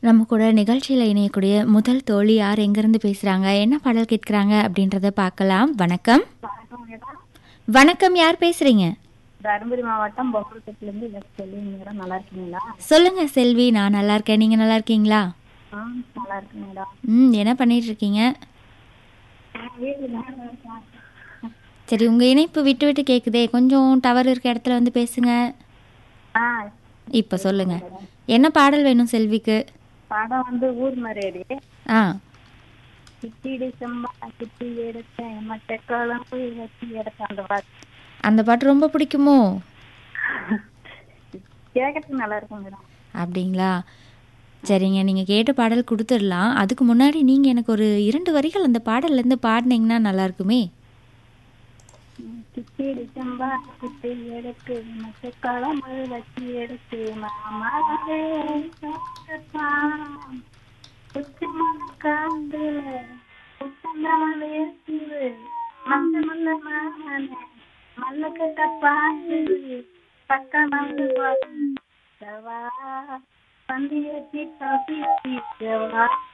நம்ம கூட நிகழ்ச்சியில் இணையக்கூடிய முதல் தோழி யார் எங்கேருந்து பேசுகிறாங்க என்ன பாடல் கேட்குறாங்க அப்படின்றத பார்க்கலாம் வணக்கம் வணக்கம் மேடம் வணக்கம் யார் பேசுகிறீங்க தருமபுரி மாவட்டம் பொங்கல்பட்டிலேருந்து எஸ் செல்வி மேடம் நல்லா இருக்கீங்களா சொல்லுங்க செல்வி நான் நல்லா இருக்கேன் நீங்கள் நல்லா இருக்கீங்களா ஆ நல்லா இருக்கு மேடம் ம் என்ன பண்ணிட்டு இருக்கீங்க வீட்டில் தான் இருக்கேன். சரி உங்கள் இணைப்பு விட்டு விட்டு கேட்குதே கொஞ்சம் டவர் இருக்க இடத்துல வந்து பேசுங்க ஆ இப்போ சொல்லுங்க என்ன பாடல் வேணும் செல்விக்கு படம் வந்து ஊர் மரியாதை ஆ கிட்டிடி செம்பா கிட்டி எடுத்தேன் மட்டை குழம்பு வச்சு எடுத்தேன் அந்த பாட்டு அந்த பாட்டு ரொம்ப பிடிக்குமோ கேட்கறதுக்கு நல்லா இருக்கும் மேடம் அப்படிங்களா சரிங்க நீங்கள் கேட்ட பாடல் கொடுத்துடலாம் அதுக்கு முன்னாடி நீங்கள் எனக்கு ஒரு இரண்டு வரிகள் அந்த பாடல்லேருந்து பாடினீங்கன்னா நல்லா இருக்குமே கிட்டிடி செம்பா கிட்டி எடுத்து மட்டை குழம்பு வச்சு எடுத்து மாமாவே உச்சி காந்து உச்சந்தமல் ஏசுது மந்த மல்ல மானே மல்ல கட்ட பாண்டு பக்க மல்லு வா பந்தி வச்சு காப்பி வா